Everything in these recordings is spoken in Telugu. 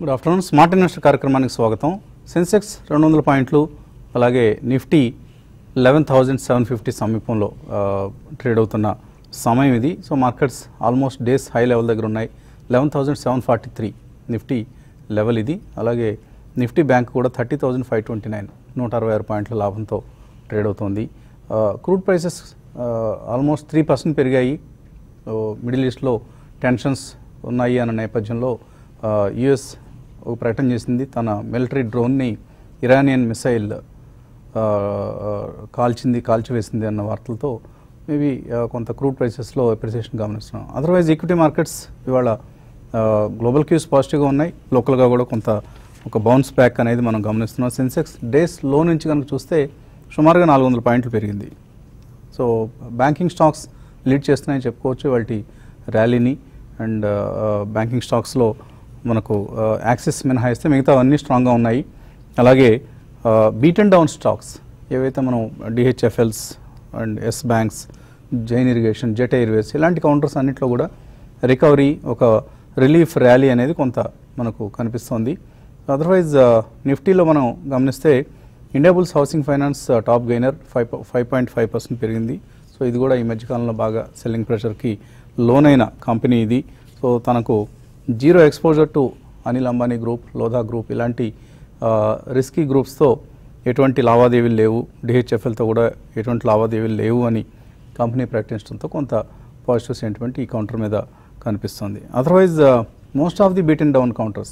గుడ్ ఆఫ్టర్నూన్ స్మార్ట్ ఇన్వెస్టర్ కార్యక్రమానికి స్వాగతం సెన్సెక్స్ రెండు వందల పాయింట్లు అలాగే Nifty eleven thousand seven fifty సమీపంలో ఆ, ట్రేడ్ అవుతున్న సమయం ఇది so markets almost days high level దగ్గర ఉన్నాయి eleven thousand seven forty three Nifty level ఇది అలాగే నిఫ్టీ బ్యాంక్ కూడా thirty thousand five twenty nine నూట అరవై ఆరు పాయింట్ల లాభంతో ట్రేడ్ అవుతోంది crude prices almost three percent పెరిగాయి మిడిల్ ఈస్ట్లో టెన్షన్స్ ఉన్నాయి అన్న నేపథ్యంలో యుఎస్ ఒక ప్రకటన చేసింది తన మిలిటరీ డ్రోన్ని ఇరానియన్ మిసైల్ ఆ, ఆ, కాల్చింది కాల్చివేసింది అన్న వార్తలతో మేబీ కొంత క్రూడ్ ప్రైసెస్లో అప్రిసియేషన్ గమనిస్తున్నాం అదర్వైజ్ ఈక్విటీ మార్కెట్స్ ఇవాళ గ్లోబల్ క్యూస్ పాజిటివ్గా ఉన్నాయి లోకల్గా కూడా కొంత ఒక బౌన్స్ బ్యాక్ అనేది మనం గమనిస్తున్నాం సెన్సెక్స్ డేస్ లో నుంచి కనుక చూస్తే సుమారుగా నాలుగు వందల పాయింట్లు పెరిగింది సో బ్యాంకింగ్ స్టాక్స్ లీడ్ చేస్తున్నాయని చెప్పుకోవచ్చు వాటి ర్యాలీని అండ్ బ్యాంకింగ్ స్టాక్స్లో మనకు యాక్సిస్ మినహాయిస్తే మిగతా అన్నీ స్ట్రాంగ్గా ఉన్నాయి అలాగే బీట్ అండ్ డౌన్ స్టాక్స్ ఏవైతే మనం DHFLs and Yes Banks Jain irrigation Jet Airways ఇలాంటి కౌంటర్స్ అన్నింటిలో కూడా రికవరీ ఒక రిలీఫ్ ర్యాలీ అనేది కొంత మనకు కనిపిస్తోంది అదర్వైజ్ నిఫ్టీలో మనం గమనిస్తే Indiabulls Housing Finance top gainer five five point five percent పెరిగింది సో ఇది కూడా ఈ మధ్యకాలంలో బాగా సెల్లింగ్ ప్రెషర్కి లోనైన కంపెనీ ఇది సో తనకు zero exposure to Anil Ambani group Lodha group ఇలాంటి రిస్కీ గ్రూప్స్తో ఎటువంటి లావాదేవీలు లేవు డిహెచ్ఎఫ్ఎల్తో కూడా ఎటువంటి లావాదేవీలు లేవు అని కంపెనీ ప్రకటించడంతో కొంత పాజిటివ్ సెంటిమెంట్ ఈ కౌంటర్ మీద కనిపిస్తుంది otherwise most of the beat and down counters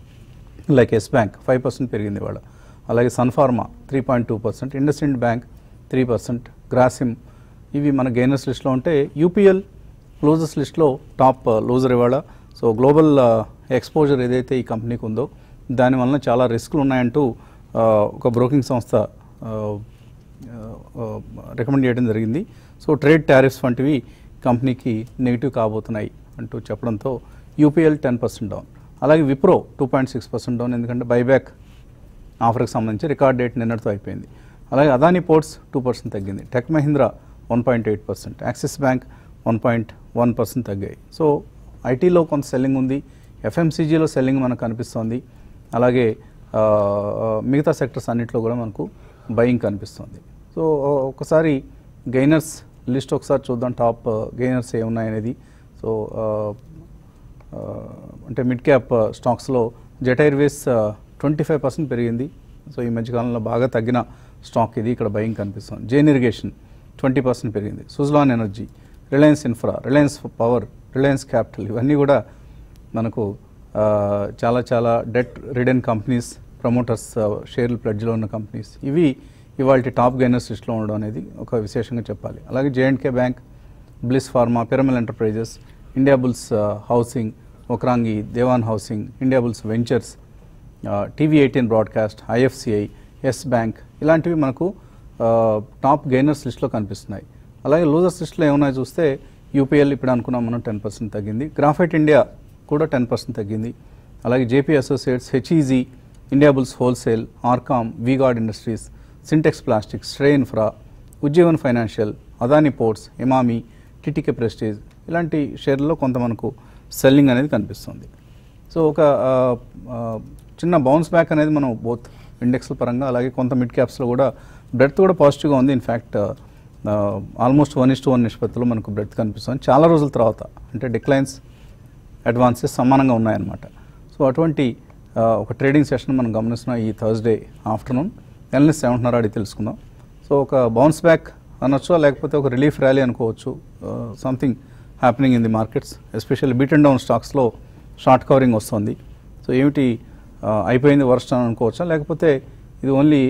like Yes Bank five percent పెరిగింది ఇవాళ అలాగే Sun Pharma three point two percent IndusInd Bank three percent Grasim ఇవి మన గెయినర్స్ లిస్ట్లో ఉంటే యూపీఎల్ క్లోజెస్ లిస్ట్లో టాప్ లూజర్ ఇవాళ సో గ్లోబల్ ఎక్స్పోజర్ ఏదైతే ఈ కంపెనీకి ఉందో దానివల్ల చాలా రిస్క్లు ఉన్నాయంటూ ఆ, ఒక బ్రోకింగ్ సంస్థ రికమెండ్ చేయడం జరిగింది సో ట్రేడ్ టారిఫ్స్ వంటివి కంపెనీకి నెగిటివ్ కాబోతున్నాయి అంటూ చెప్పడంతో యూపీఎల్ టెన్ పర్సెంట్ డౌన్ అలాగే Wipro two point six percent down ఎందుకంటే బైబ్యాక్ ఆఫర్కి సంబంధించి రికార్డ్ డేట్ నిన్నటితో అయిపోయింది అలాగే అదానీ పోర్ట్స్ టూ పర్సెంట్ తగ్గింది tech Mahindra one point eight percent Axis Bank one point one percent తగ్గాయి సో ఐటీలో కొంత సెల్లింగ్ ఉంది ఎఫ్ఎంసీజీలో సెల్లింగ్ మనకు కనిపిస్తోంది అలాగే ఆ, మిగతా సెక్టర్స్ అన్నింటిలో కూడా మనకు బయింగ్ కనిపిస్తుంది సో ఒకసారి గెయినర్స్ లిస్ట్ ఒకసారి చూద్దాం టాప్ గెయినర్స్ ఏమున్నాయనేది సో ఆ, ఆ, అంటే మిడ్ క్యాప్ స్టాక్స్లో Jet Airways twenty five percent పెరిగింది సో ఈ మధ్యకాలంలో బాగా తగ్గిన స్టాక్ ఇది ఇక్కడ బయింగ్ కనిపిస్తుంది జైన్ ఇరిగేషన్ ట్వంటీ పర్సెంట్ పెరిగింది Suzlon energy Reliance infra Reliance power Reliance capital ఇవన్నీ కూడా మనకు ఆ, చాలా చాలా డెట్ రిడెన్ కంపెనీస్ ప్రమోటర్స్ షేర్లు ప్లడ్జ్లో ఉన్న కంపెనీస్ ఇవి ఇవాళ టాప్ గైనర్స్ లిస్ట్లో ఉండడం అనేది ఒక విశేషంగా చెప్పాలి అలాగే J and K bank Bliss pharma Piramal enterprises Indiabulls housing ఒకరాంగి Dewan housing Indiabulls ventures TV eighteen broadcast IFCI Yes Bank ఇలాంటివి మనకు ఆ, టాప్ గెయినర్స్ లిస్ట్లో కనిపిస్తున్నాయి అలాగే లూజర్స్ లిస్ట్లో ఏమున్నాయో చూస్తే యూపీఎల్ ఇప్పుడు అనుకున్నాం మనం టెన్ పర్సెంట్ తగ్గింది గ్రాఫైట్ ఇండియా కూడా టెన్ పర్సెంట్ తగ్గింది అలాగే JP associates HEG Indiabulls wholesale RCom V Guard industries Sintex plastics Shree infra Ujjivan financial Adani ports Emami TTK Prestige ఇలాంటి షేర్లలో కొంత మనకు సెల్లింగ్ అనేది కనిపిస్తుంది సో ఒక ఆ, ఆ, చిన్న బౌన్స్ బ్యాక్ అనేది మనం బోత్ ఇండెక్స్ల పరంగా అలాగే కొంత మిడ్ క్యాప్స్లో కూడా బ్రెడ్త్ కూడా పాజిటివ్గా ఉంది in fact almost one is to one నిష్పత్తిలో మనకు బ్రెడ్త్ కనిపిస్తుంది చాలా రోజుల తర్వాత అంటే డిక్లైన్స్ అడ్వాన్సెస్ సమానంగా ఉన్నాయన్నమాట సో అటువంటి ఆ, ఒక ట్రేడింగ్ సెషన్ మనం గమనిస్తున్నాం ఈ థర్స్డే ఆఫ్టర్నూన్ ఎల్నెస్ ఏమంటున్నారో అడిగి తెలుసుకుందాం సో ఒక బౌన్స్ బ్యాక్ అనొచ్చా లేకపోతే ఒక రిలీఫ్ ర్యాలీ అనుకోవచ్చు something happening in the markets especially beat and down స్టాక్స్లో షార్ట్ కవరింగ్ వస్తుంది సో ఏమిటి ఆ, అయిపోయింది వర్స్ట్ అని అనుకోవచ్చా లేకపోతే ఇది only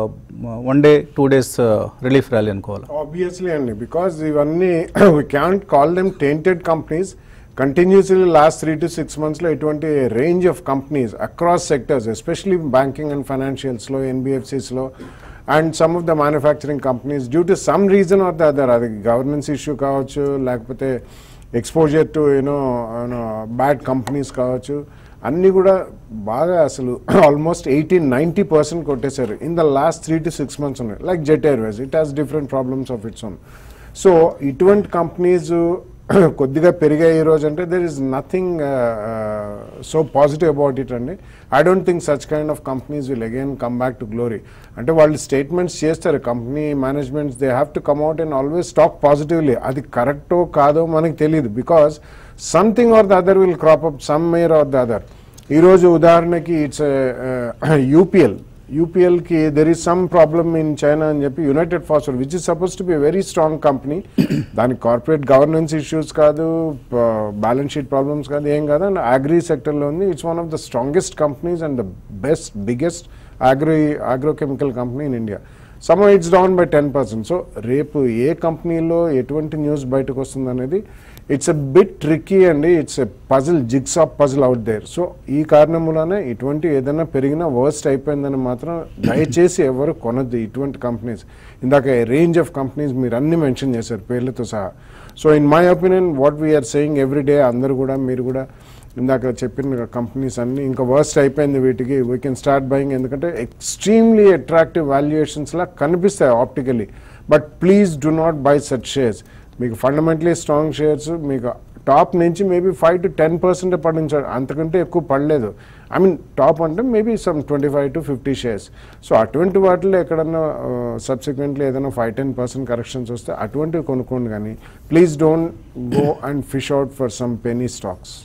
one day two days relief rally అనుకోవాలా ఆబ్వియస్లీ అండి బికాజ్ ఇవన్నీ we can't call them tainted companies continuously last three to six మంత్స్లో ఇటువంటి range of companies across sectors especially banking and ఫైనాన్షియల్స్లో ఎన్బిఎఫ్సిస్లో and some of the manufacturing companies due to some reason or the other అది గవర్నెన్స్ ఇష్యూ కావచ్చు లేకపోతే exposure to you know you know bad companies కావచ్చు అన్నీ కూడా బాగా అసలు ఆల్మోస్ట్ ఎయిటీన్ నైంటీ పర్సెంట్ కొట్టేశారు in the last three to six months ఉన్నాయి like Jet Airways it has different problems of its own so ఇటువంటి కంపెనీస్ కొద్దిగా పెరిగాయి ఈ రోజు అంటే there is nothing so positive about it అండి I don't think such kind of companies will again come back to glory అంటే వాళ్ళు స్టేట్మెంట్స్ చేస్తారు company managements they have to come out and always talk positively అది కరెక్టో కాదో మనకి తెలియదు because something or the other will crop up some more or the other ఈరోజు ఉదాహరణకి ఇట్స్ యూపీఎల్ యూపీఎల్కి there is some problem in China అని చెప్పి United Phosphorus which is suppose to be very strong company దానికి కార్పొరేట్ గవర్నెన్స్ ఇష్యూస్ కాదు బ్యాలెన్స్ షీట్ ప్రాబ్లమ్స్ కాదు ఏం కాదు అండ్ అగ్రీ సెక్టర్లో ఉంది it's one of the strongest companies and the best biggest agri agrochemical company in India some it's down by ten percent so రేపు ఏ కంపెనీలో ఎటువంటి న్యూస్ బయటకు వస్తుంది అనేది ఇట్స్ ఎ బిట్ ట్రిక్కీ అండి it's a puzzle jigs of puzzle out there so ఈ కారణం మూలనే ఇటువంటి ఏదైనా పెరిగినా వర్స్ట్ అయిపోయిందని మాత్రం దయచేసి ఎవరు కొనద్దు ఇటువంటి కంపెనీస్ ఇందాక రేంజ్ ఆఫ్ కంపెనీస్ మీరు అన్ని మెన్షన్ చేశారు పేర్లతో సహా so in my opinion what we are saying every day అందరు కూడా మీరు కూడా ఇందాక చెప్పిన కంపెనీస్ అన్ని ఇంకా వర్స్ట్ అయిపోయింది వీటికి వీ కెన్ స్టార్ట్ బయింగ్ ఎందుకంటే ఎక్స్ట్రీమ్లీ అట్రాక్టివ్ వాల్యుయేషన్స్ లా కనిపిస్తాయి optically but please do not buy such shares మీకు ఫండమెంటలీ స్ట్రాంగ్ షేర్స్ మీకు టాప్ నుంచి maybe five to ten percent పడించాడు అంతకంటే ఎక్కువ పడలేదు ఐ మీన్ టాప్ అంటే maybe some twenty five to fifty shares so అటువంటి వాటిలో ఎక్కడన్నా సబ్సిక్వెంట్లీ ఏదైనా ఫైవ్ టెన్ పర్సెంట్ కరెక్షన్స్ వస్తే అటువంటివి కొనుక్కోండి కానీ please don't go and fish out for some penny stocks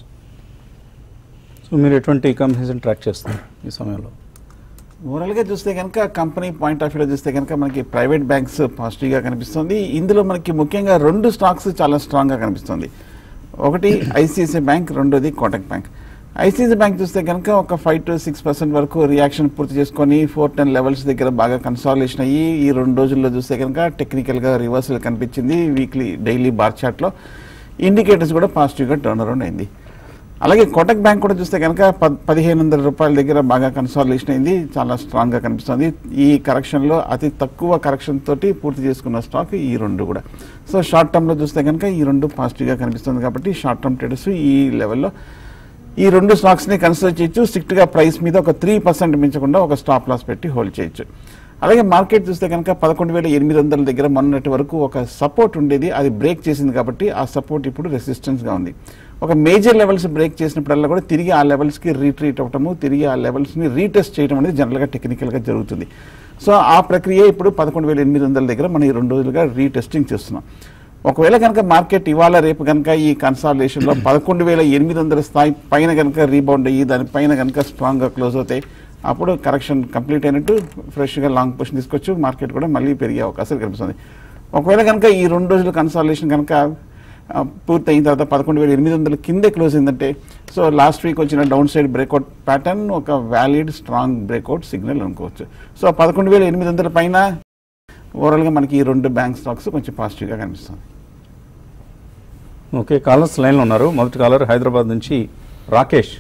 so మీరు ఎటువంటి కంపెనీస్ని ట్రాక్ చేస్తారు ఈ సమయంలో ఓవరాల్గా చూస్తే కనుక కంపెనీ పాయింట్ ఆఫ్ వ్యూలో చూస్తే కనుక మనకి ప్రైవేట్ బ్యాంక్స్ పాజిటివ్గా కనిపిస్తుంది ఇందులో మనకి ముఖ్యంగా రెండు స్టాక్స్ చాలా స్ట్రాంగ్గా కనిపిస్తుంది ఒకటి ఐసిఐసిఐ బ్యాంక్ రెండోది కోటక్ బ్యాంక్ ఐసిఐసిఐ బ్యాంక్ చూస్తే కనుక ఒక ఫైవ్ టు సిక్స్ పర్సెంట్ వరకు రియాక్షన్ పూర్తి చేసుకొని ఫోర్ టెన్ లెవెల్స్ దగ్గర బాగా కన్సాలేషన్ అయ్యి ఈ రెండు రోజుల్లో చూస్తే కనుక టెక్నికల్గా రివర్సల్ కనిపించింది వీక్లీ డైలీ బార్ చార్ట్లో ఇండికేటర్స్ కూడా పాజిటివ్గా టర్న్ అరౌండ్ అయింది అలాగే కోటక్ బ్యాంక్ కూడా చూస్తే కనుక పద్ పదిహేను వందల రూపాయల దగ్గర బాగా కన్సాలిడేషన్ అయింది చాలా స్ట్రాంగ్గా కనిపిస్తుంది ఈ కరెక్షన్లో అతి తక్కువ కరెక్షన్ తోటి పూర్తి చేసుకున్న స్టాక్ ఈ రెండు కూడా సో షార్ట్ టర్మ్లో చూస్తే కనుక ఈ రెండు పాజిటివ్గా కనిపిస్తుంది కాబట్టి షార్ట్ టర్మ్ ట్రేడర్స్ ఈ లెవెల్లో ఈ రెండు స్టాక్స్ని కన్సిడర్ చేయొచ్చు స్ట్రిక్ట్గా ప్రైస్ మీద ఒక త్రీ పర్సెంట్ మించకుండా ఒక స్టాప్ లాస్ పెట్టి హోల్డ్ చేయొచ్చు అలాగే మార్కెట్ చూస్తే కనుక పదకొండు వేల ఎనిమిది వందల దగ్గర మొన్నటి వరకు ఒక సపోర్ట్ ఉండేది అది బ్రేక్ చేసింది కాబట్టి ఆ సపోర్ట్ ఇప్పుడు రెసిస్టెన్స్గా ఉంది ఒక మేజర్ లెవెల్స్ బ్రేక్ చేసినప్పుడల్లా కూడా తిరిగి ఆ లెవెల్స్కి రీట్రీట్ అవ్వటము తిరిగి ఆ లెవెల్స్ని రీటెస్ట్ చేయడం అనేది జనరల్గా టెక్నికల్గా జరుగుతుంది సో ఆ ప్రక్రియ ఇప్పుడు పదకొండు వేల ఎనిమిది వందల దగ్గర మనం ఈ రెండు రోజులుగా రీటెస్టింగ్ చేస్తున్నాం ఒకవేళ కనుక మార్కెట్ ఇవాళ రేపు కనుక ఈ కన్సాలిడేషన్లో పదకొండు వేల ఎనిమిది వందల స్థాయి పైన కనుక రీబౌండ్ అయ్యి దానిపైన కనుక స్ట్రాంగ్గా క్లోజ్ అవుతాయి అప్పుడు కరెక్షన్ కంప్లీట్ అయినట్టు ఫ్రెష్గా లాంగ్ పొజిషన్ తీసుకొచ్చు మార్కెట్ కూడా మళ్ళీ పెరిగే అవకాశాలు కనిపిస్తుంది ఒకవేళ కనుక ఈ రెండు రోజుల కన్సాలిడేషన్ కనుక ఆ, పూర్తి అయిన తర్వాత పదకొండు వేల ఎనిమిది వందల కిందే క్లోజ్ అయిందంటే సో లాస్ట్ వీక్ వచ్చిన డౌన్ సైడ్ బ్రేక్అవుట్ ప్యాటర్న్ ఒక వ్యాలిడ్ స్ట్రాంగ్ బ్రేక్అవుట్ సిగ్నల్ అనుకోవచ్చు సో పదకొండు వేల ఎనిమిది వందల పైన ఓవరాల్గా మనకి ఈ రెండు బ్యాంక్ స్టాక్స్ కొంచెం పాజిటివ్గా కనిపిస్తుంది ఓకే కాలర్స్ లైన్లో ఉన్నారు మొదటి కాలర్ హైదరాబాద్ నుంచి రాకేష్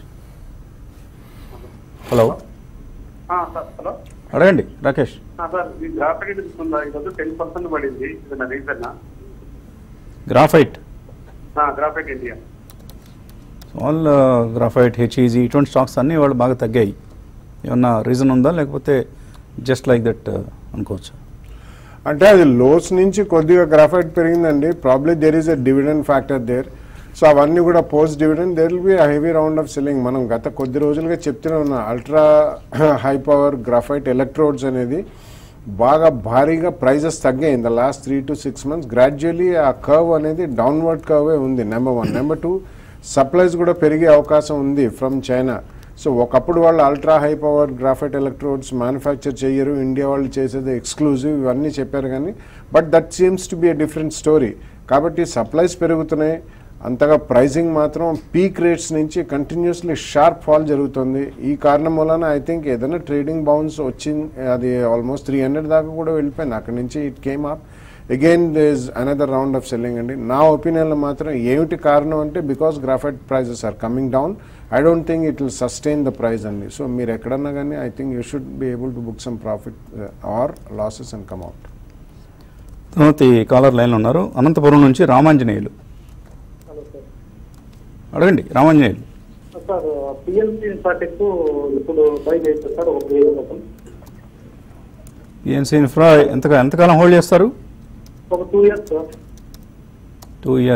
హలో ఆ, సార్ హలో అడగండి రాకేష్ ఆ, సార్ ఈ గ్రాఫిక్ తీసుకుందా ఈరోజు టెన్ పర్సెంట్ పడింది ఇది నా reason graphite graphic India all graphite HEG ఇటువంటి స్టాక్స్ అన్నీ వాళ్ళు బాగా తగ్గాయి ఏమన్నా రీజన్ ఉందా లేకపోతే జస్ట్ లైక్ దట్ అనుకోవచ్చు అంటే అది లోస్ నుంచి కొద్దిగా గ్రాఫైట్ పెరిగిందండి probably there is a dividend factor there so అవన్నీ కూడా post dividend there will be heavy round of selling మనం గత కొద్ది రోజులుగా చెప్తూనే ఉన్నాం ultra high power graphite electrodes అనేది బాగా భారీగా ప్రైజెస్ తగ్గాయి in the last three to six months gradually ఆ కర్వ్ అనేది డౌన్వర్డ్ కర్వే ఉంది number one number two supplies కూడా పెరిగే అవకాశం ఉంది ఫ్రమ్ చైనా సో ఒకప్పుడు వాళ్ళు ultra high power graphite electrodes manufacture చేయరు ఇండియా వాళ్ళు చేసేది ఎక్స్క్లూజివ్ ఇవన్నీ చెప్పారు కానీ but that seems to be a different story కాబట్టి సప్లైస్ పెరుగుతున్నాయి అంతగా ప్రైజింగ్ మాత్రం పీక్ రేట్స్ నుంచి కంటిన్యూస్లీ షార్ప్ ఫాల్ జరుగుతుంది ఈ కారణం వలన ఐ థింక్ ఏదైనా ట్రేడింగ్ బౌన్స్ వచ్చింది అది ఆల్మోస్ట్ త్రీ హండ్రెడ్ దాకా కూడా వెళ్ళిపోయింది అక్కడి నుంచి it came up again does another round of selling అండి నా ఒపీనియన్లో మాత్రం ఏమిటి కారణం అంటే because graphite prices are coming down I don't think it will sustain the price అండి సో మీరు ఎక్కడన్నా కానీ I think you should be able to book some profit or losses and come out తర్వాత ఈ కాలర్ లైన్లో ఉన్నారు అనంతపురం నుంచి రామాంజనేయులు హలో సార్ అడగండి రామాంజనేయులు సార్ పిఎల్సి ఇన్ఫాటెక్ ఇప్పుడు బై చేయొచ్చు సార్ ఒక వెయ్యి రూపాయలు పిఎన్సీ ఇన్ఫ్రా ఎంతగా ఎంతకాలం హోల్డ్ చేస్తారు ఒక two years sir two years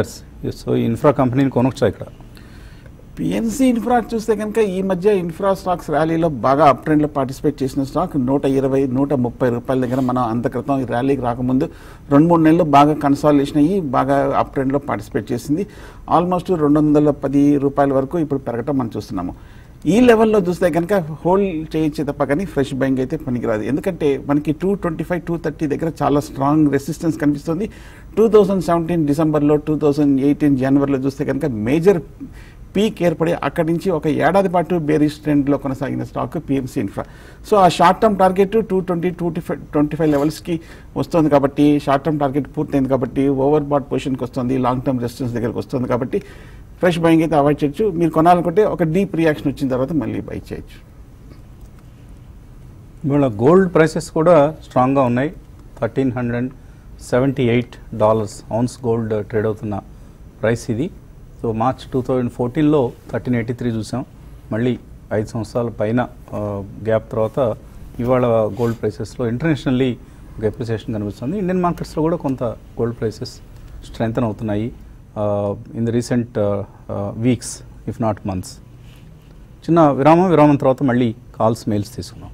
so ఈ ఇన్ఫ్రా కంపెనీని కొనొచ్చా ఇక్కడ పిఎన్సీ ఇన్ఫ్రా చూస్తే కనుక ఈ మధ్య ఇన్ఫ్రా స్టాక్స్ ర్యాలీలో బాగా అప్ ట్రెండ్లో పార్టిసిపేట్ చేసిన స్టాక్ నూట ఇరవై నూట ముప్పై రూపాయల దగ్గర మనం అంత క్రితం ఈ ర్యాలీకి రాకముందు రెండు మూడు నెలలు బాగా కన్సాలిడేషన్ అయ్యి బాగా అప్ ట్రెండ్లో పార్టిసిపేట్ చేసింది ఆల్మోస్ట్ రెండు వందల పది రూపాయల వరకు ఇప్పుడు పెరగటం మనం చూస్తున్నాము ఈ లెవెల్లో చూస్తే కనుక హోల్డ్ చేయొచ్చే తప్ప కానీ ఫ్రెష్ బయింగ్ అయితే పనికిరాదు ఎందుకంటే మనకి two twenty five two thirty దగ్గర చాలా స్ట్రాంగ్ రెసిస్టెన్స్ కనిపిస్తుంది టూ థౌజండ్ సెవెంటీన్ డిసెంబర్లో టూ థౌజండ్ ఎయిటీన్ జనవరిలో చూస్తే కనుక మేజర్ పీక్ ఏర్పడి అక్కడి నుంచి ఒక ఏడాది పాటు బేరిష్ ట్రెండ్లో కొనసాగిన స్టాక్ పిఎంసీ ఇన్ఫ్రా సో ఆ short term target two twenty two five twenty five లెవెల్స్కి వస్తుంది కాబట్టి షార్ట్ టర్మ్ టార్గెట్ పూర్తయింది కాబట్టి ఓవర్ బాట్ పొజిషన్కి వస్తుంది లాంగ్ టర్మ్ రెసిస్టెన్స్ దగ్గరకు వస్తుంది కాబట్టి ఫ్రెష్ బయింగ్ అయితే అవాయిడ్ చేయొచ్చు మీరు కొనాలనుకుంటే ఒక డీప్ రియాక్షన్ వచ్చిన తర్వాత మళ్ళీ బై చేయొచ్చు ఇవాళ గోల్డ్ ప్రైసెస్ కూడా స్ట్రాంగ్గా ఉన్నాయి thirteen hundred seventy eight dollars ounce gold trade అవుతున్న ప్రైస్ ఇది సో మార్చ్ టూ థౌజండ్ ఫోర్టీన్లో థర్టీన్ ఎయిటీ త్రీ చూసాం మళ్ళీ ఐదు సంవత్సరాల పైన గ్యాప్ తర్వాత ఇవాళ గోల్డ్ ప్రైసెస్లో ఇంటర్నేషనల్లీ ఒక ఎప్రిసియేషన్ కనిపిస్తుంది ఇండియన్ మార్కెట్స్లో కూడా కొంత గోల్డ్ ప్రైసెస్ స్ట్రెంగ్తన్ అవుతున్నాయి in the recent weeks if not months చిన్న విరామం విరామం తర్వాత మళ్ళీ కాల్స్ మెయిల్స్ తీసుకున్నాం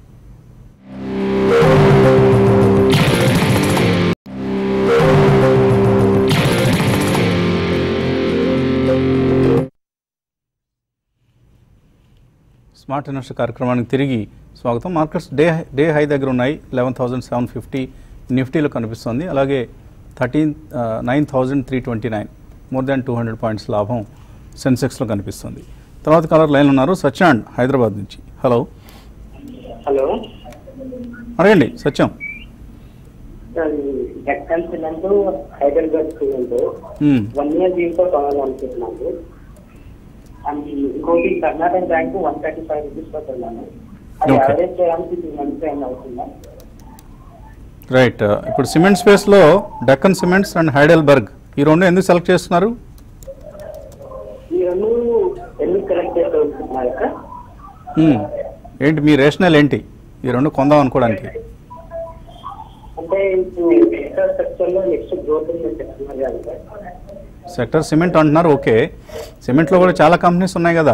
స్మార్ట్ ఇన్వెస్టర్ కార్యక్రమానికి తిరిగి స్వాగతం మార్కెట్స్ డే డే హై దగ్గర ఉన్నాయి లెవెన్ థౌసండ్ సెవెన్ ఫిఫ్టీ నిఫ్టీలో కనిపిస్తుంది అలాగే thirteen nine thousand three twenty nine more than two hundred points లాభం సెన్సెక్స్లో కనిపిస్తుంది తర్వాత కలర్ లైన్ ఉన్నారు సత్యాండ్ హైదరాబాద్ నుంచి హలో హలో అడగండి సత్యం డెక్కన్ సిమెంట్ హైదరాబాద్ సిమెంట్ మ్మ్. వన్ ఇయర్ దీంతో కొనాలనుకుంటున్నాను అండ్ ఇంకోటి Karnataka bank one thirty five rupees తో కొన్నాను అది Okay. యావరేజ్ చేయడానికి టూ మంత్స్ ఏమైనా అవుతుందా రైట్ ఇప్పుడు సిమెంట్ స్పేస్లో డక్కన్ సిమెంట్స్ అండ్ హైడెల్బర్గ్ ఈ రెండు ఎందుకు సెలెక్ట్ చేస్తున్నారు ఈ రెండు ఎందుకు కలెక్ట్ చేస్తున్నారు అక్క మ్మ్. ఏంటి మీ రేషనల్ ఏంటి ఈ రెండు కొందాం అనుకోవడానికి అంటే ఇప్పుడు ఇన్ఫ్రాస్ట్రక్చర్ లో నెక్స్ట్ గ్రోత్ ఉందని చెప్తున్నారు కదా సెక్టర్ సిమెంట్ అంటున్నారు ఓకే సిమెంట్లో కూడా చాలా కంపెనీస్ ఉన్నాయి కదా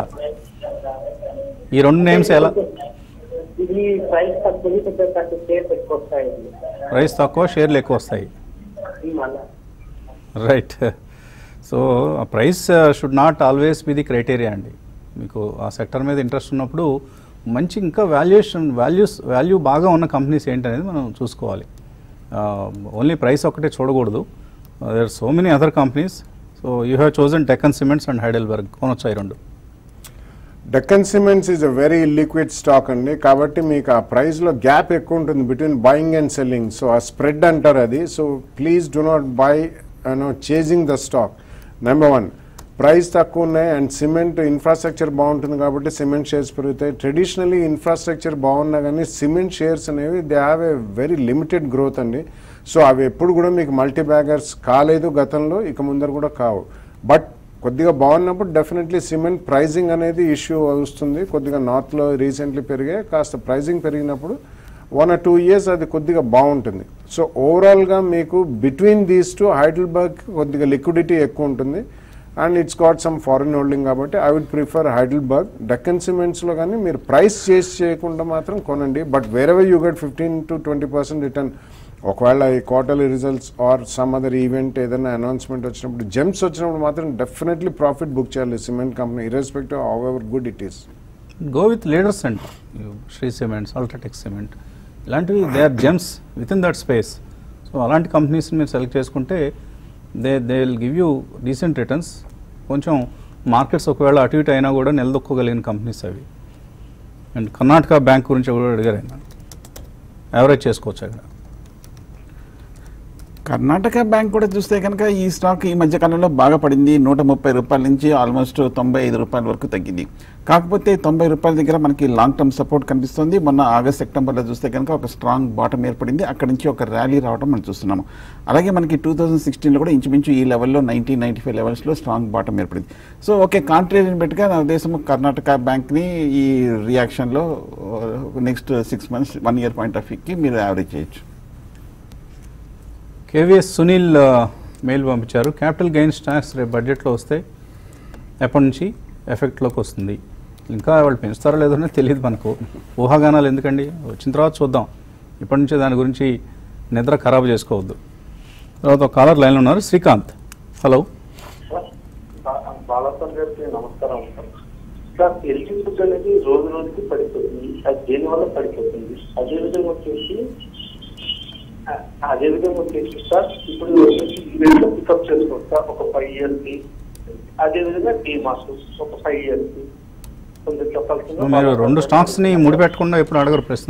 ఈ రెండు నేమ్స్ ఎలా ఇది ప్రైస్ తక్కువ కొంచెం తక్కువ షేర్స్ ఎక్కువ వస్తాయండి ప్రైస్ తక్కువ షేర్లు ఎక్కువ వస్తాయి మళ్ళా రైట్ సో ఆ price should not always be the criteria అండి మీకు ఆ సెక్టర్ మీద ఇంట్రెస్ట్ ఉన్నప్పుడు మంచి ఇంకా వాల్యుయేషన్ వాల్యూస్ వాల్యూ బాగా ఉన్న కంపెనీస్ ఏంటనేది మనం చూసుకోవాలి ఓన్లీ ప్రైస్ ఒకటే చూడకూడదు there so many other companies so you have chosen Deccan cements and Heidelberg కొనొచ్చాయి రెండు Deccan cements is a very liquid stock అండి కాబట్టి మీకు ఆ ప్రైస్లో గ్యాప్ ఎక్కువ ఉంటుంది between buying and selling so ఆ స్ప్రెడ్ అంటారు అది so please do not buy no chasing the stock number one price తక్కువ ఉన్నాయి అండ్ సిమెంట్ ఇన్ఫ్రాస్ట్రక్చర్ బాగుంటుంది కాబట్టి సిమెంట్ షేర్స్ పెరుగుతాయి ట్రెడిషనలీ ఇన్ఫ్రాస్ట్రక్చర్ బాగున్నా కానీ సిమెంట్ షేర్స్ అనేవి they have a very limited growth అండి సో అవి ఎప్పుడు కూడా మీకు మల్టీ బ్యాగర్స్ కాలేదు గతంలో ఇక ముందర కూడా కావు బట్ కొద్దిగా బాగున్నప్పుడు డెఫినెట్లీ సిమెంట్ ప్రైజింగ్ అనేది ఇష్యూ వస్తుంది కొద్దిగా నార్త్లో రీసెంట్లీ పెరిగే కాస్త ప్రైజింగ్ పెరిగినప్పుడు వన్ ఆర్ టూ ఇయర్స్ అది కొద్దిగా బాగుంటుంది సో ఓవరాల్గా మీకు బిట్వీన్ దీస్ టు హైడల్బర్గ్ కొద్దిగా లిక్విడిటీ ఎక్కువ ఉంటుంది and it's got some foreign holding కాబట్టి I would prefer Heidelberg Deccan సిమెంట్స్లో కానీ మీరు ప్రైస్ చేసి చేయకుండా మాత్రం కొనండి but wherever you get fifteen to twenty percent return ఒకవేళ ఈ quarterly results or some other event ఏదైనా అనౌన్స్మెంట్ వచ్చినప్పుడు జెమ్స్ వచ్చినప్పుడు మాత్రం డెఫినెట్లీ ప్రాఫిట్ బుక్ చేయాలి cement company irrespective however good it is go with leaders and Shree cements UltraTech cement ఇలాంటివి they are gems within that space so అలాంటి కంపెనీస్ని మీరు సెలెక్ట్ చేసుకుంటే they they will give you decent returns కొంచెం మార్కెట్స్ ఒకవేళ అటు ఇటు అయినా కూడా నిలదొక్కోగలిగిన కంపెనీస్ అవి అండ్ కర్ణాటక బ్యాంక్ గురించి కూడా అడిగారు ఆయన యావరేజ్ చేసుకోవచ్చు అక్కడ కర్ణాటక బ్యాంక్ కూడా చూస్తే కనుక ఈ స్టాక్ ఈ మధ్య కాలంలో బాగా పడింది నూట ముప్పై రూపాయల నుంచి ఆల్మోస్ట్ తొంభై ఐదు రూపాయల వరకు తగ్గింది కాకపోతే తొంభై రూపాయల దగ్గర మనకి లాంగ్ టర్మ్ సపోర్ట్ కనిపిస్తుంది మొన్న ఆగస్ట్ సెప్టెంబర్లో చూస్తే కనుక ఒక స్ట్రాంగ్ బాటం ఏర్పడింది అక్కడి నుంచి ఒక ర్యాలీ రావడం మనం చూస్తున్నాము అలాగే మనకి టూ థౌజండ్ సిక్స్టీన్లో కూడా ఇంచుమించు ఈ లెవెల్లో నైన్టీన్ నైన్టీ ఫైవ్ లెవెల్స్లో స్ట్రాంగ్ బాటం ఏర్పడింది సో ఓకే కాంట్రేరియన్ బెట్గా నా ఉద్దేశం కర్ణాటక బ్యాంక్ని ఈ రియాక్షన్లో next six months one year point of వ్యూకి మీరు యావరేజ్ చేయొచ్చు కేవీఎస్ సునీల్ మెయిల్ పంపించారు క్యాపిటల్ గెయిన్స్ ట్యాక్స్ రేపు బడ్జెట్లో వస్తే ఎప్పటి నుంచి ఎఫెక్ట్లోకి వస్తుంది ఇంకా వాళ్ళు పెంచుతారో లేదో అనేది తెలియదు మనకు ఊహాగానాలు ఎందుకండి వచ్చిన తర్వాత చూద్దాం ఇప్పటి నుంచే దాని గురించి నిద్ర ఖరాబ్ చేసుకోవద్దు తర్వాత ఒక కాలర్ లైన్లో ఉన్నారు శ్రీకాంత్ హలో బాలాసార్ గారికి నమస్కారం సార్ సార్ ఎల్జీ ఫుడ్ అనేది రోజు రోజుకి పడిపోతుంది అది దేని వల్ల పడిపోతుంది అదే విధంగా వచ్చేసి ఆ- అదే విధంగా వచ్చేసి సార్ ఇప్పుడు ఈ రెండు పికప్ చేసుకోవచ్చు సార్ ఒక ఫైవ్ ఇయర్స్ కి అదే విధంగా డి మాస్ ఒక ఫైవ్ ఇయర్స్ కి కొంచెం చెప్పాల్సింది మీరు రెండు స్టాక్స్ని ముడిపెట్టకుండా ఎప్పుడు అడగరు ప్రశ్న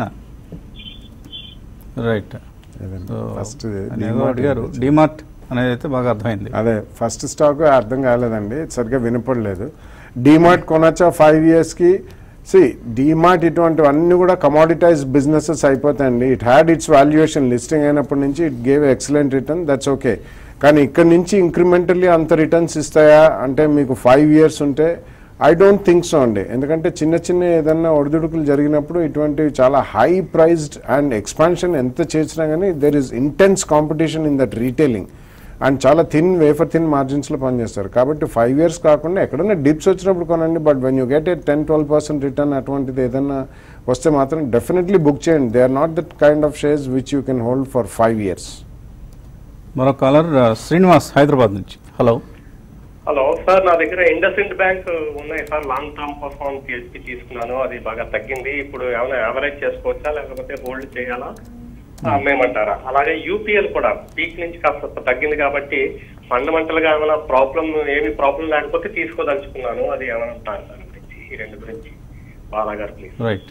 రైట్ ఫస్ట్ ఏదో అడిగారు డిమార్ట్ అనేది అయితే బాగా అర్థమైంది అదే ఫస్ట్ స్టాక్ అర్థం కాలేదండి సరిగ్గా వినపడలేదు డీమార్ట్ కొనొచ్చా ఫైవ్ ఇయర్స్కి సి డీమార్ట్ ఇటువంటివన్నీ కూడా కమాడిటైజ్ బిజినెసెస్ అయిపోతాయండి it had its valuation listing అయినప్పటి నుంచి it gave excellent return that's okay కానీ ఇక్కడ నుంచి ఇంక్రిమెంటల్లీ అంత రిటర్న్స్ ఇస్తాయా అంటే మీకు ఫైవ్ ఇయర్స్ ఉంటే ఐ డోంట్ థింక్ సో అండి ఎందుకంటే చిన్న చిన్న ఏదన్నా ఒడిదుడుకులు జరిగినప్పుడు ఇటువంటివి చాలా హై ప్రైజ్డ్ అండ్ ఎక్స్పాన్షన్ ఎంత చేసినా కానీ there is intense competition in that retailing and చాలా థిన్ వేఫర్ థిన్ మార్జిన్స్లో పనిచేస్తారు కాబట్టి ఫైవ్ ఇయర్స్ కాకుండా ఎక్కడైనా డిప్స్ వచ్చినప్పుడు కొనండి but when you get a ten twelve percent return అటువంటిది ఏదైనా వస్తే మాత్రం డెఫినెట్లీ బుక్ చేయండి they are not that kind of shares which you can hold for five years మరో కాలర్ శ్రీనివాస్ హైదరాబాద్ నుంచి హలో హలో సార్ నా దగ్గర ఇండస్ఇండ్ బ్యాంక్ ఉన్నాయి సార్ లాంగ్ టర్మ్ కోసం పిఎస్పి తీసుకున్నాను అది బాగా తగ్గింది ఇప్పుడు ఏమైనా యావరేజ్ చేసుకోవచ్చా లేకపోతే హోల్డ్ చేయాలా అమ్మేయమంటారా అలాగే యూపీఎల్ కూడా పీక్ నుంచి కాస్త తగ్గింది కాబట్టి ఫండమెంటల్ గా ఏమైనా ప్రాబ్లం ఏమి ప్రాబ్లం లేకపోతే తీసుకోదలుచుకున్నాను అది ఏమైనా అంటారు సార్ గురించి ఈ రెండు గురించి బాలా గారు ప్లీజ్ రైట్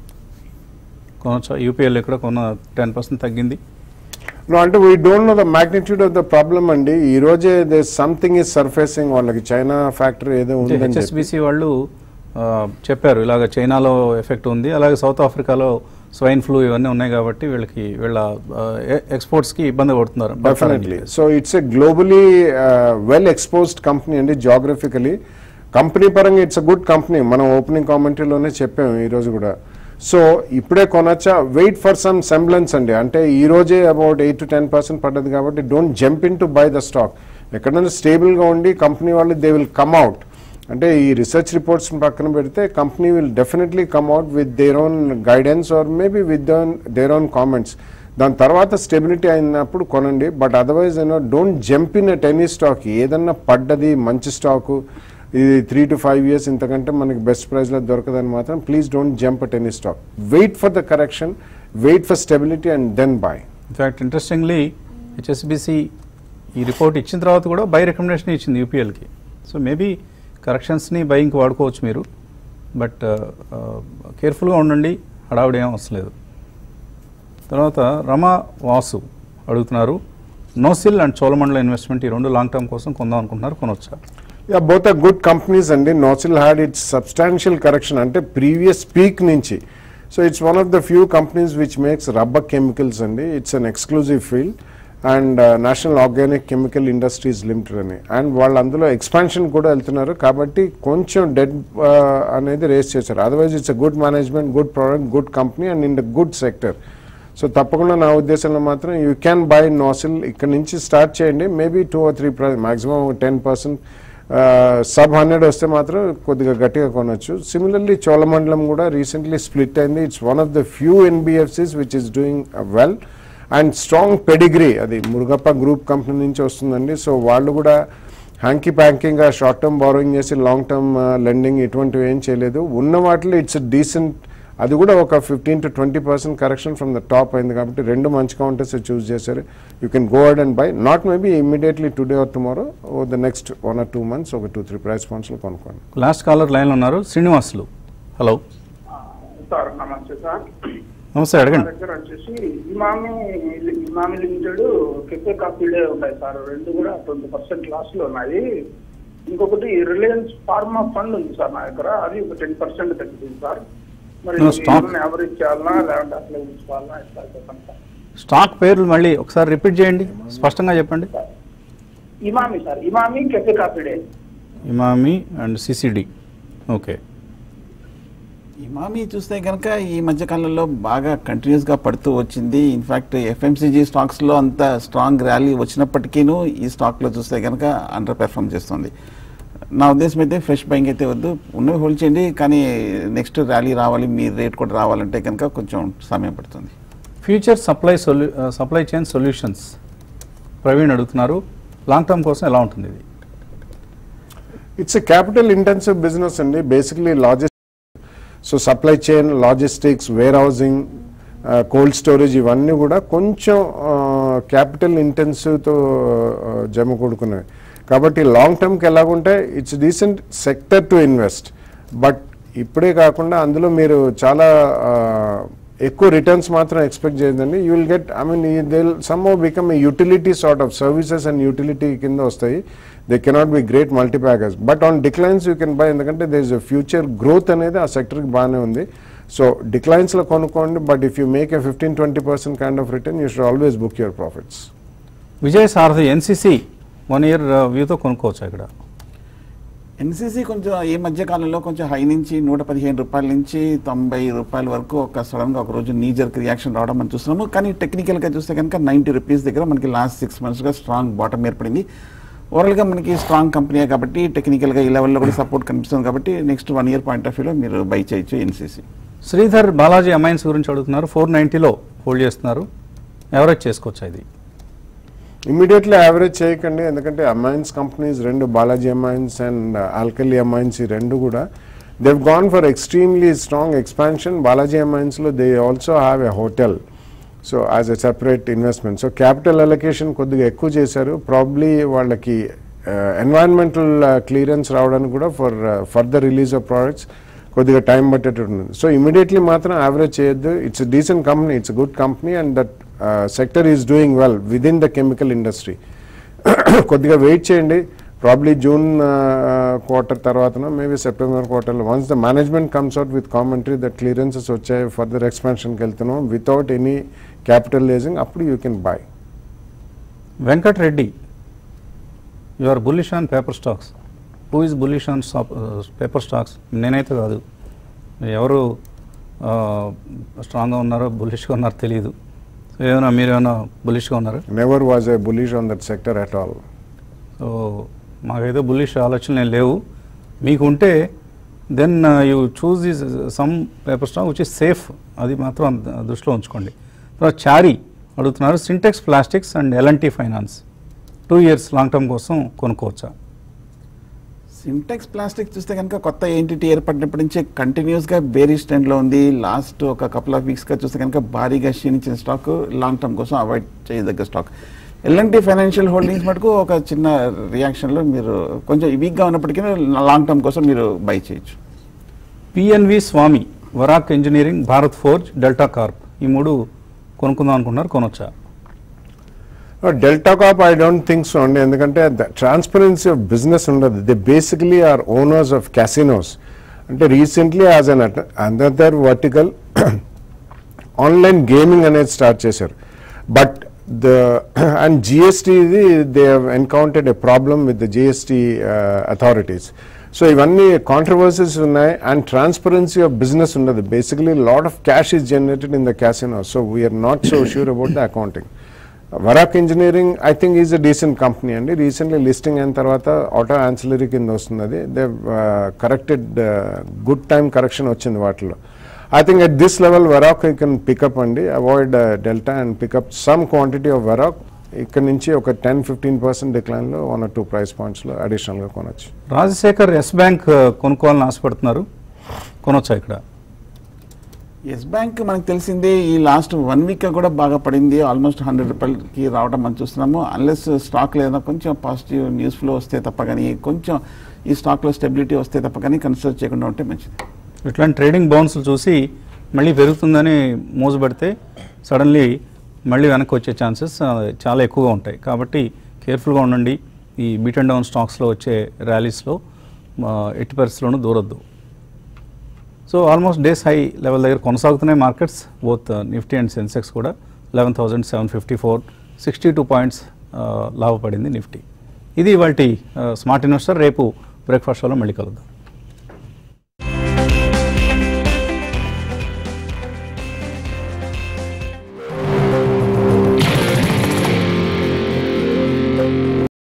కొనొచ్చా యూపీఎల్ ఇక్కడ కొన్న టెన్ పర్సెంట్ తగ్గింది నో అంటే we don't know the magnitude of the problem అండి ఈ రోజే దే సంథింగ్ ఇస్ సర్ఫేసింగ్ వాళ్ళకి చైనా ఫ్యాక్టరీ ఏదో ఉందని చెప్పి. హెచ్ఎస్బిసి వాళ్ళు ఆ, చెప్పారు ఇలాగ చైనాలో ఎఫెక్ట్ ఉంది అలాగే సౌత్ ఆఫ్రికాలో స్వైన్ ఫ్లూ ఇవన్నీ ఉన్నాయి కాబట్టి వీళ్ళకి వీళ్ళ ఎక్స్పోర్ట్స్కి ఇబ్బంది పడుతున్నారు definitely so it's a globally well exposed company అండి జాగ్రఫికలీ కంపెనీ పరంగా ఇట్స్ అ గుడ్ కంపెనీ మనం ఓపెనింగ్ కామెంటరీలోనే చెప్పాము ఈ రోజు కూడా సో ఇప్పుడే కొనొచ్చా వెయిట్ ఫర్ సమ్ సెంబ్లెన్స్ అండి అంటే ఈ రోజే about eight to ten percent పడ్డది కాబట్టి don't jump in to buy the stock ఎక్కడైనా స్టేబుల్గా ఉండి కంపెనీ వాళ్ళు దే విల్ కమ్ అవుట్ అంటే ఈ రీసెర్చ్ రిపోర్ట్స్ పక్కన పెడితే company will definitely come out with their own guidance or maybe with their own comments దాని తర్వాత స్టెబిలిటీ అయినప్పుడు కొనండి but otherwise you know don't jump in at any stock ఏదన్నా పడ్డది మంచి స్టాకు ఇది త్రీ టు ఫైవ్ ఇయర్స్ ఇంతకంటే మనకి బెస్ట్ ప్రైస్లో దొరకదని మాత్రం please don't jump at any stock wait for the correction wait for stability and then buy in fact interestingly HSBC ఈ రిపోర్ట్ ఇచ్చిన తర్వాత కూడా బై రికమెండేషన్ ఇచ్చింది యూపీఎల్కి సో మేబీ కరెక్షన్స్ని బయింగ్కి వాడుకోవచ్చు మీరు బట్ కేర్ఫుల్గా ఉండండి హడావుడి ఏం అవసరం లేదు తర్వాత రమా వాసు అడుగుతున్నారు నోసిల్ అండ్ చోళమండల ఇన్వెస్ట్మెంట్ ఈ రెండు లాంగ్ టర్మ్ కోసం కొందాం అనుకుంటున్నారు కొనొచ్చా yeah both are good companies అండి NOCIL had its substantial correction అంటే ప్రీవియస్ పీక్ నుంచి so it's one of the few companies which makes rubber chemicals అండి it's an exclusive field and national organic chemical industries limited అని అండ్ వాళ్ళు అందులో ఎక్స్పాన్షన్ కూడా వెళ్తున్నారు కాబట్టి కొంచెం డెడ్ అనేది రేస్ చేశారు otherwise it's a good management good product good company and in the good sector so తప్పకుండా నా ఉద్దేశంలో మాత్రం యూ క్యాన్ బై నోసిల్ ఇక్కడ నుంచి స్టార్ట్ చేయండి maybe two or three maximum ten percent sub hundred వస్తే మాత్రం కొద్దిగా గట్టిగా కొనొచ్చు సిమిలర్లీ చోళమండలం కూడా రీసెంట్లీ స్ప్లిట్ అయింది it's one of the few NBFCs which is doing well and strong pedigree అది మురుగప్ప గ్రూప్ కంపెనీ నుంచి వస్తుందండి సో వాళ్ళు కూడా హ్యాంకీ ప్యాంకింగ్గా షార్ట్ టర్మ్ బారోయింగ్ చేసి లాంగ్ టర్మ్ లెండింగ్ ఇటువంటివి ఏం చేయలేదు ఉన్న వాటిలో ఇట్స్ డీసెంట్ అది కూడా ఒక fifteen to twenty percent correction from the top అయింది కాబట్టి రెండు మంచి కౌంటర్స్ చూస్ చేశారు you can go ahead and buy not maybe immediately today or tomorrow or the next one or two months ఒక టూ త్రీ ప్రైస్ పాయింట్స్లో కొనుక్కోండి లాస్ట్ కాలర్ లైన్లో ఉన్నారు శ్రీనివాసులు హలో సార్ నమస్తే సార్ నమస్తే మా అడగండి దగ్గర వచ్చేసి ఇమామి ఇమామి లిమిటెడ్ కెఫే కాఫీలే ఉన్నాయి సార్ రెండు కూడా ట్వంటీ పర్సెంట్ లాస్ లో ఉన్నాయి ఇంకొకటి రిలయన్స్ ఫార్మా ఫండ్ ఉంది సార్ నా దగ్గర అది ఒక టెన్ పర్సెంట్ తగ్గింది సార్ మరి No, stock. ఎవరేజ్ చేయాలన్నా లేదంటే అట్లా ఉంచుకోవాలన్నా ఇట్లా చెప్పండి సార్ స్టాక్ పేర్లు మళ్ళీ ఒకసారి రిపీట్ చేయండి స్పష్టంగా చెప్పండి Emami sir Emami cafe coffee day Emami and CCD okay Emami చూస్తే కనుక ఈ మధ్య కాలంలో బాగా కంటిన్యూస్ గా పడుతూ వచ్చింది ఇన్ఫాక్ట్ ఎఫ్ఎంసీజీ స్టాక్స్ లో అంత స్ట్రాంగ్ ర్యాలీ వచ్చినప్పటికీను ఈ స్టాక్ లో చూస్తే కనుక అండర్ పెర్ఫామ్ చేస్తుంది నా ఉద్దేశం అయితే ఫ్రెష్ బయింగ్ అయితే వద్దు ఉన్నవి హోల్డ్ చేయండి కానీ నెక్స్ట్ ర్యాలీ రావాలి మీ రేట్ కూడా రావాలంటే కనుక కొంచెం సమయం పడుతుంది ఫ్యూచర్ సప్లై సొల్యూ సప్లై చైన్ సొల్యూషన్స్ ప్రవీణ్ అడుగుతున్నారు లాంగ్ టర్మ్ కోసం ఎలా ఉంటుంది ఇది it's a capital intensive business అండి basically logistics so supply chain logistics warehousing cold storage ఇవన్నీ కూడా కొంచెం క్యాపిటల్ ఇంటెన్సివ్తో జమ కూడుకున్నవి కాబట్టి లాంగ్ టర్మ్కి ఎలాగుంటే it's decent sector to invest but ఇప్పుడే కాకుండా అందులో మీరు చాలా uh, ఎక్కువ రిటర్న్స్ మాత్రం ఎక్స్పెక్ట్ చేయదండి you will get I mean they some become a utility sort of services and utility కింద వస్తాయి they cannot be great multibaggers but on declines you can buy ఎందుకంటే దే ఇస్ ఫ్యూచర్ గ్రోత్ అనేది ఆ సెక్టర్కి బాగానే ఉంది సో డిక్లైన్స్లో కొనుక్కోండి but if you make a fifteen twenty percent kind of return you should always book your profits Vijay Sarathi NCC one year వ్యూతో కొనుక్కోవచ్చు ఇక్కడ ఎన్సీసీ కొంచెం ఈ మధ్య కాలంలో కొంచెం హై నుంచి నూట పదిహేను రూపాయల నుంచి తొంభై రూపాయల వరకు ఒక సడన్గా ఒక రోజు నీజర్కి రియాక్షన్ రావడం మనం చూస్తున్నాము కానీ టెక్నికల్గా చూస్తే కనుక నైంటీ రూపీస్ దగ్గర మనకి లాస్ట్ సిక్స్ మంత్స్గా స్ట్రాంగ్ బాటమ్ ఏర్పడింది ఓవరాల్గా మనకి స్ట్రాంగ్ కంపెనీ కాబట్టి టెక్నికల్గా ఈ లెవెల్లో కూడా సపోర్ట్ కనిపిస్తుంది కాబట్టి next one year point of వ్యూలో మీరు బై చేయొచ్చు ఎన్సీసీ శ్రీధర్ బాలాజీ అమైన్స్ గురించి అడుగుతున్నారు ఫోర్ నైంటీలో హోల్డ్ చేస్తున్నారు ఎవరేజ్ చేసుకోవచ్చా ఇది ఇమీడియట్లీ యావరేజ్ చేయకండి ఎందుకంటే అమైన్స్ కంపెనీస్ రెండు Balaji Amines and alkali amines ఈ రెండు కూడా they've gone for extremely strong expansion Balaji అమైన్స్లో they also have a hotel so as a separate investment so capital allocation కొద్దిగా ఎక్కువ చేశారు ప్రాబ్లీ వాళ్ళకి ఎన్వైరన్మెంటల్ క్లియరెన్స్ రావడానికి కూడా for further release of products కొద్దిగా టైం పట్టేటట్టు ఉంది సో ఇమీడియట్లీ మాత్రం యావరేజ్ చేయొద్దు it's decent company it's good company and that sector is doing well within the chemical industry కొద్దిగా వెయిట్ చేయండి ప్రాబ్లీ జూన్ క్వార్టర్ తర్వాతనో మేబీ సెప్టెంబర్ క్వార్టర్లో once the management comes out with commentary that clearances వచ్చాయి ఫర్దర్ ఎక్స్పాన్షన్కి వెళ్తున్నాం వితౌట్ ఎనీ క్యాపిటల్ రేజింగ్ అప్పుడు you can buy Venkat Reddy you are bullish on paper stocks who is bullish on paper stocks నేనైతే కాదు ఎవరు స్ట్రాంగ్గా ఉన్నారో బుల్లిష్గా ఉన్నారో తెలియదు సో ఏమైనా మీరు ఏమైనా బుల్లిష్గా ఉన్నారా never was a bullish on that sector at all so మాకైతే బుల్లిష్ ఆలోచనలు ఏం లేవు మీకు ఉంటే then you choose this some paper stock which is safe అది మాత్రం అంత దృష్టిలో ఉంచుకోండి తర్వాత చారీ అడుగుతున్నారు Sintex Plastics and L and T Finance two years long term కోసం కొనుక్కోవచ్చా సింటెక్స్ ప్లాస్టిక్ చూస్తే కనుక కొత్త ఎంటిటీ ఏర్పడినప్పటి నుంచి కంటిన్యూస్గా బేరిష్ ట్రెండ్లో ఉంది లాస్ట్ ఒక కపుల్ ఆఫ్ వీక్స్గా చూస్తే కనుక భారీగా క్షీణించిన స్టాక్ లాంగ్ టర్మ్ కోసం అవాయిడ్ చేయదగ్గ స్టాక్ ఎల్ఎన్టీ ఫైనాన్షియల్ హోల్డింగ్స్ మటుకు ఒక చిన్న రియాక్షన్లో మీరు కొంచెం వీక్గా ఉన్నప్పటికీ లాంగ్ టర్మ్ కోసం మీరు బై చేయొచ్చు PNV Swami Varroc Engineering Bharat Forge Delta Corp ఈ మూడు కొనుక్కుందాం అనుకున్నారు కొనొచ్చా Delta Corp I don't think so అండి ఎందుకంటే ట్రాన్స్పరెన్సీ ఆఫ్ బిజినెస్ ఉండదు they basically are owners of casinos అంటే recently as an another vertical online gaming అనేది స్టార్ట్ చేశారు బట్ ద అండ్ జిఎస్టీది they encountered a problem with the GST authorities so ఇవన్నీ కాంట్రవర్సీస్ ఉన్నాయి అండ్ ట్రాన్స్పరెన్సీ ఆఫ్ బిజినెస్ ఉండదు basically lot of cash is generated in the casino so we are not so sure about the accounting Varroc Engineering I think is a decent company అండి రీసెంట్లీ లిస్టింగ్ అయిన తర్వాత ఆటో ఆన్సిలరీ కింద వస్తుంది అది they corrected good time correction వచ్చింది వాటిలో I think at this level Varroc you can pick up అండి avoid Delta and pick up some quantity of Varroc ఇక్కడ నుంచి ఒక టెన్ ఫిఫ్టీన్ పర్సెంట్ డిక్లైన్లో వన్ ఆర్ టూ ప్రైస్ పాయింట్స్లో అడిషనల్గా కొనొచ్చు రాజశేఖర్ ఎస్ బ్యాంక్ కొనుక్కోవాలని ఆశపడుతున్నారు కొనొచ్చా ఇక్కడ ఎస్ బ్యాంక్ మనకు తెలిసిందే ఈ లాస్ట్ వన్ వీక్ కూడా బాగా పడింది ఆల్మోస్ట్ హండ్రెడ్ రూపాయలకి రావడం మనం చూస్తున్నాము అన్లెస్ స్టాక్ లేదా కొంచెం పాజిటివ్ న్యూస్ ఫ్లో వస్తే తప్ప కానీ కొంచెం ఈ స్టాక్లో స్టెబిలిటీ వస్తే తప్ప కానీ కన్సిడర్ చేయకుండా ఉంటే మంచిది ఇట్లాంటి ట్రేడింగ్ బౌన్స్లు చూసి మళ్ళీ పెరుగుతుందని మోజు పెడితే సడన్లీ మళ్ళీ వెనక్కి వచ్చే ఛాన్సెస్ చాలా ఎక్కువగా ఉంటాయి కాబట్టి కేర్ఫుల్గా ఉండండి ఈ బీట్ అండ్ డౌన్ స్టాక్స్లో వచ్చే ర్యాలీస్లో ఎట్టి పరిస్థితుల్లోనూ దూరొద్దు so almost days high level దగ్గర కొనసాగుతున్నాయి markets both Nifty and Sensex కూడా eleven thousand seven fifty four sixty two points లాభపడింది నిఫ్టీ ఇది ఇవాళ స్మార్ట్ ఇన్వెస్టర్ రేపు బ్రేక్ఫాస్ట్ షోలో మళ్ళీ కలుద్దాం